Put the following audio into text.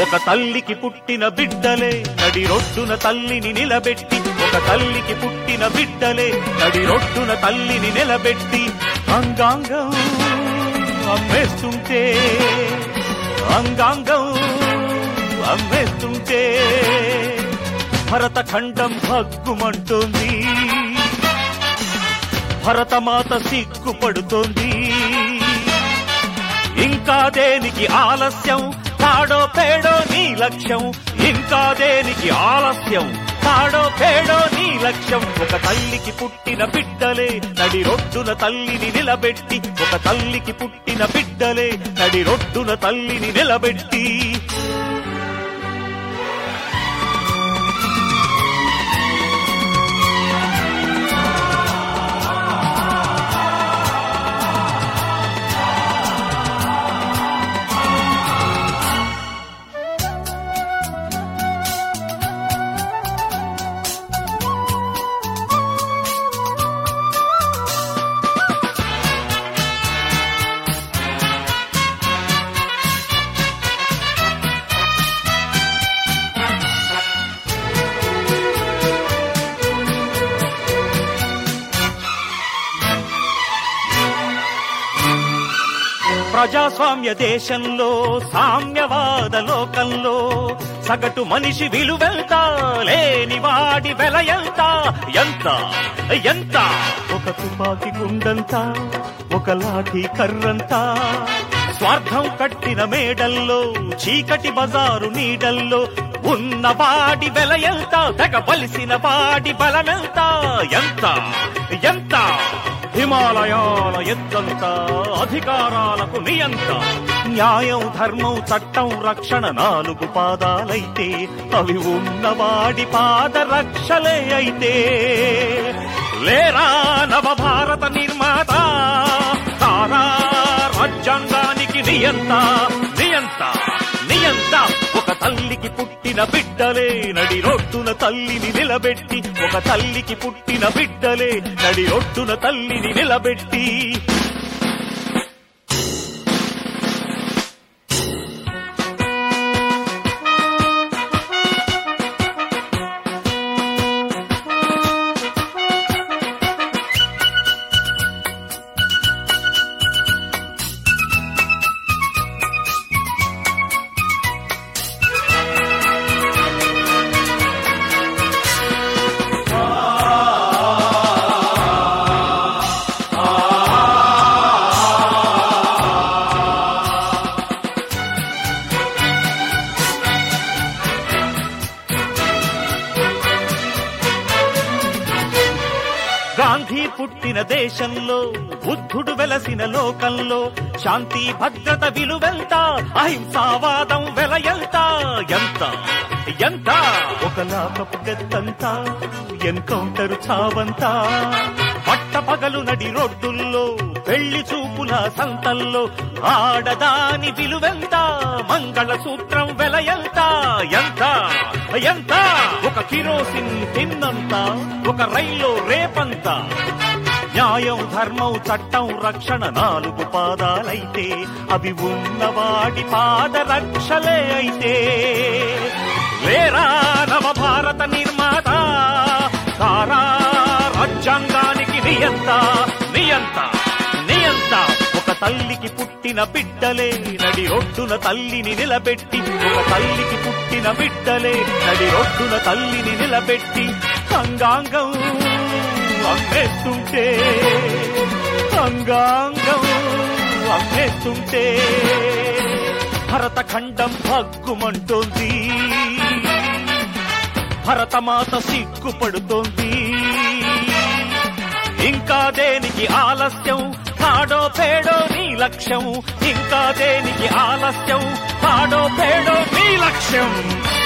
ఒక తల్లికి పుట్టిన బిడ్డలే నడి రొడ్డున తల్లిని నిలబెట్టి ఒక తల్లికి పుట్టిన బిడ్డలే నడి రొడ్డున తల్లిని నిలబెట్టి అంగాంగం అమ్మేస్తుంటే అంగాంగం అమ్మేస్తుంటే భరత ఖండం భగ్గుమంటోంది భరతమాత సిగ్గుపడుతోంది ఇంకా దేనికి ఆలస్యం తాడో పేడో నీ లక్ష్యం ఇంకా దేనికి ఆలస్యం తాడో పేడో నీ లక్ష్యం ఒక తల్లికి పుట్టిన బిడ్డలే నడి రొడ్డున తల్లిని నిలబెట్టి ఒక తల్లికి పుట్టిన బిడ్డలే నడి రొడ్డున తల్లిని నిలబెట్టి ప్రజాస్వామ్య దేశంలో సామ్యవాద లోకంలో సగటు మనిషి విలువెంత లేని వాడి వెల ఎంత ఎంత ఎంత ఒక తుపాకి గుండంతా ఒక లాఠీ కర్రంతా స్వార్థం కట్టిన మేడల్లో చీకటి బజారు నీడల్లో ఉన్న వాడి వెల ఎంత తెగబలిసిన వాడి బలమెంత ఎంత ఎంత హిమాలయాల ఎత్తంత అధికారాలకు నియంత న్యాయం ధర్మం చట్టం రక్షణ నాలుగు పాదాలైతే అవి ఉన్నవాడి పాద రక్షలే అయితే లేరా నవ భారత నిర్మాత తారా రాజ్యాంగానికి నియంత నియంత నియంత ఒక తల్లికి పుట్టిన బిడ్డలే నడి రొడ్డున తల్లిని నిలబెట్టి ఒక తల్లికి పుట్టిన బిడ్డలే నడి రొడ్డున తల్లిని నిలబెట్టి గాంధీ పుట్టిన దేశంలో బుద్ధుడు వెలసిన లోకంలో శాంతి భద్రత విలువెంత అహింసావాదం వెల ఎంత ఎంత ఎంత ఒక లాకపు డెత్తంతా ఎన్కౌంటర్ చావంతా పట్ట పగలు నడి రోడ్డుల్లో పెళ్లి చూపుల సంతల్లో ఆడదాని విలువెంత మంగళ సూత్రం వెల ఎంత ఎంత ఎంత ఒక కిరోసిన్ తిన్నంత ఒక రైల్లో రేపంత న్యాయం ధర్మం చట్టం రక్షణ నాలుగు పాదాలైతే అవి ఉన్నవాడి పాద రక్షలే అయితే లేరా నవ భారత నిర్మాత తారా రాజ్యాంగానికి నియంత నియంత నియంత ఒక తల్లికి పుట్టిన బిడ్డలే నడి రొడ్డున తల్లిని నిలబెట్టి ఒక తల్లికి పుట్టిన బిడ్డలే నడి రొడ్డున తల్లిని నిలబెట్టి అంగాంగం అమ్మేస్తుంటే అంగాంగం అమ్మేస్తుంటే భరత ఖండం భగ్గుమంటోంది భరతమాత సిగ్గుపడుతోంది ఇంకా దేనికి ఆలస్యం తాడో పేడో నీ లక్ష్యం ఇంకా దేనికి ఆలస్యం తాడో పేడో నీ లక్ష్యం